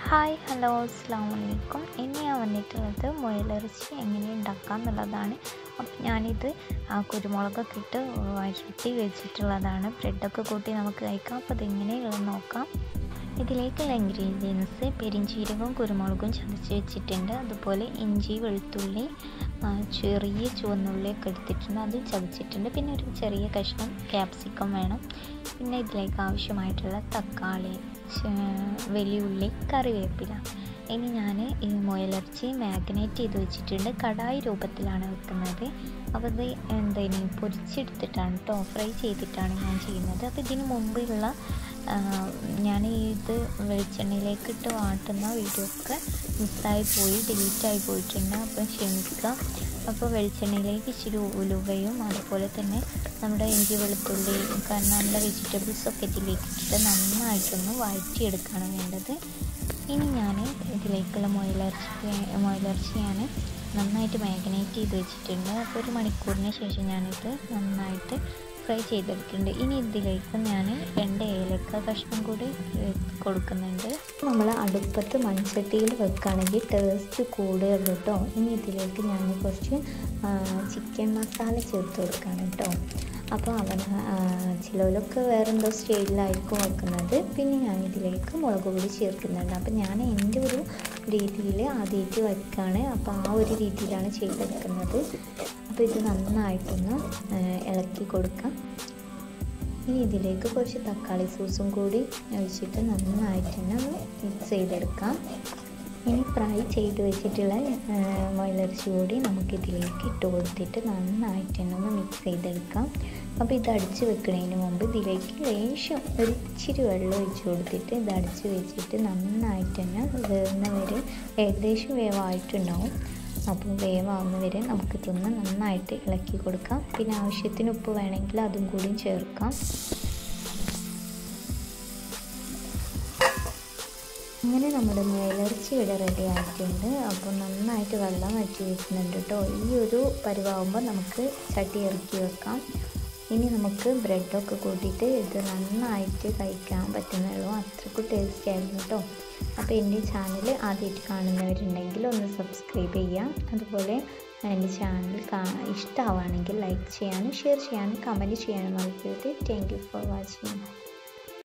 hi hello അസ്സാം വലൈക്കും ഇനി ഞാൻ വന്നിട്ടുള്ളത് മുയലിറച്ചി എങ്ങനെ ഉണ്ടാക്കാം എന്നുള്ളതാണ് അപ്പം ഞാനിത് ആ കുരുമുളകൊക്കെ ഇട്ട് വഴറ്റി വെച്ചിട്ടുള്ളതാണ് ബ്രെഡൊക്കെ കൂട്ടി നമുക്ക് കഴിക്കാം അപ്പോൾ അതെങ്ങനെയുള്ളത് നോക്കാം ഇതിലേക്കുള്ള ഇൻഗ്രീഡിയൻസ് പെരിഞ്ചീരകവും കുരുമുളകും ചതച്ച് വെച്ചിട്ടുണ്ട് അതുപോലെ ഇഞ്ചി വെളുത്തുള്ളി ആ, ചെറിയ ചുവന്നുള്ളിയൊക്കെ എടുത്തിട്ടുണ്ട് അത് ചതച്ചിട്ടുണ്ട് പിന്നെ ഒരു ചെറിയ കഷ്ണം ക്യാപ്സിക്കം വേണം പിന്നെ ഇതിലേക്ക് ആവശ്യമായിട്ടുള്ള തക്കാളി ചെ- വലിയുള്ളി കറിവേപ്പില ഇനി ഞാൻ ഈ മുയലിറച്ചി മാഗ്നേറ്റ് ചെയ്ത് വെച്ചിട്ടുണ്ട് കടായി രൂപത്തിലാണ് വെക്കുന്നത് അപ്പോൾ ഇത് എന്താ ഇനി പൊരിച്ചെടുത്തിട്ടാണ് കേട്ടോ ഫ്രൈ ചെയ്തിട്ടാണ് ഞാൻ ചെയ്യുന്നത് അപ്പോൾ ഇതിന് മുമ്പുള്ള ഞാൻ ഇത് വെളിച്ചെണ്ണയിലേക്ക് ഇട്ട് വാട്ടുന്ന വീഡിയോ ഒക്കെ മിസ്സായി പോയി ഡിലീറ്റായി പോയിട്ടുണ്ട് അപ്പം ക്ഷമിക്കുക അപ്പോൾ വെളിച്ചെണ്ണയിലേക്ക് ഇച്ചിരി ഉലുവയും അതുപോലെ തന്നെ നമ്മുടെ ഇഞ്ചി വെളുത്തുള്ളി കാരണം നമ്മുടെ വെജിറ്റബിൾസ് ഒക്കെ ഇതിലേക്ക് ഇട്ടിട്ട് നന്നായിട്ടൊന്ന് വഴറ്റിയെടുക്കുകയാണ് വേണ്ടത് ഇനി ഞാൻ ഇതിലേക്കുള്ള മുയലിറച്ചി മുയലിറച്ചി ഞാൻ നന്നായിട്ട് മാഗ്നേറ്റ് ചെയ്ത് വെച്ചിട്ടുണ്ട് അപ്പോൾ ഒരു മണിക്കൂറിന് ശേഷം ഞാനിത് നന്നായിട്ട് ഫ്രൈ ചെയ്തെടുക്കുന്നുണ്ട് ഇനി ഇതിലേക്ക് ഞാൻ രണ്ട് ഏലക്ക കഷ്ണം കൂടി ഏ, കൊടുക്കുന്നുണ്ട് നമ്മൾ അടുപ്പത്ത് മൺചട്ടിയിൽ വെക്കുകയാണെങ്കിൽ ടേസ്റ്റ് കൂടുതൽ കേട്ടോ ഇനി ഇതിലേക്ക് ഞാൻ കുറച്ച് ചിക്കൻ മസാല ചേർത്ത് കൊടുക്കുകയാണ് കേട്ടോ അപ്പോൾ അവൻ ചിലവരൊക്കെ വേറെ എന്തോ സ്റ്റൈലിലായിരിക്കും വെക്കുന്നത് പിന്നെ ഞാൻ ഇതിലേക്ക് മുളക് പൊടി ചേർക്കുന്നുണ്ട് അപ്പോൾ ഞാൻ എൻ്റെ ഒരു രീതിയിൽ ആദ്യമായിട്ട് വയ്ക്കുകയാണ് അപ്പോൾ ആ ഒരു രീതിയിലാണ് ചെയ്തെടുക്കുന്നത് അപ്പോൾ ഇത് നന്നായിട്ടൊന്ന് ആ, ഇളക്കി കൊടുക്കാം ഇനി ഇതിലേക്ക് കുറച്ച് തക്കാളി സോസും കൂടി ഒഴിച്ചിട്ട് നന്നായിട്ട് തന്നെ ഒന്ന് മിക്സ് ചെയ്തെടുക്കാം ഇനി ഫ്രൈ ചെയ്ത് വെച്ചിട്ടുള്ള മുയലിറച്ചി കൂടി നമുക്കിതിലേക്ക് ഇട്ട് കൊടുത്തിട്ട് നന്നായിട്ട് തന്നെ ഒന്ന് മിക്സ് ചെയ്തെടുക്കാം അപ്പോൾ ഇത് അടിച്ച് വെക്കുന്നതിന് മുമ്പ് ഇതിലേക്ക് ലേശം ഒരു ഇച്ചിരി വെള്ളം ഒഴിച്ച് കൊടുത്തിട്ട് ഇത് അടിച്ച് വെച്ചിട്ട് നന്നായിട്ട് തന്നെ വേവുന്ന വരെ ഏകദേശം വേവായിട്ടുണ്ടാവും അപ്പോൾ വേവാവുന്ന വരെ നമുക്കിതൊന്ന് നന്നായിട്ട് ഇളക്കി കൊടുക്കാം പിന്നെ ആവശ്യത്തിന് ഉപ്പ് വേണമെങ്കിൽ അതും കൂടി ചേർക്കാം അങ്ങനെ നമ്മുടെ മുയലിറച്ചി ഇവിടെ റെഡി ആയിട്ടുണ്ട് അപ്പോൾ നന്നായിട്ട് വെള്ളം വറ്റി വെക്കുന്നുണ്ട് കേട്ടോ ഈ ഒരു പരിവാകുമ്പോൾ നമുക്ക് ചട്ടി ഇറക്കി വെക്കാം ഇനി നമുക്ക് ബ്രെഡൊക്കെ കൂട്ടിയിട്ട് ഇത് നന്നായിട്ട് കഴിക്കാൻ പറ്റുന്നുള്ളൂ അത്രയ്ക്ക് ടേസ്റ്റി ആയിരുന്നു കേട്ടോ അപ്പോൾ എൻ്റെ ചാനൽ ആദ്യമായിട്ട് കാണുന്നവരുണ്ടെങ്കിൽ ഒന്ന് സബ്സ്ക്രൈബ് ചെയ്യാം അതുപോലെ എൻ്റെ ചാനൽ ഇഷ്ടമാവുകയാണെങ്കിൽ ലൈക്ക് ചെയ്യാനും ഷെയർ ചെയ്യാനും കമൻറ്റ് ചെയ്യാനും മറക്കരുത് താങ്ക് യു ഫോർ വാച്ചിങ്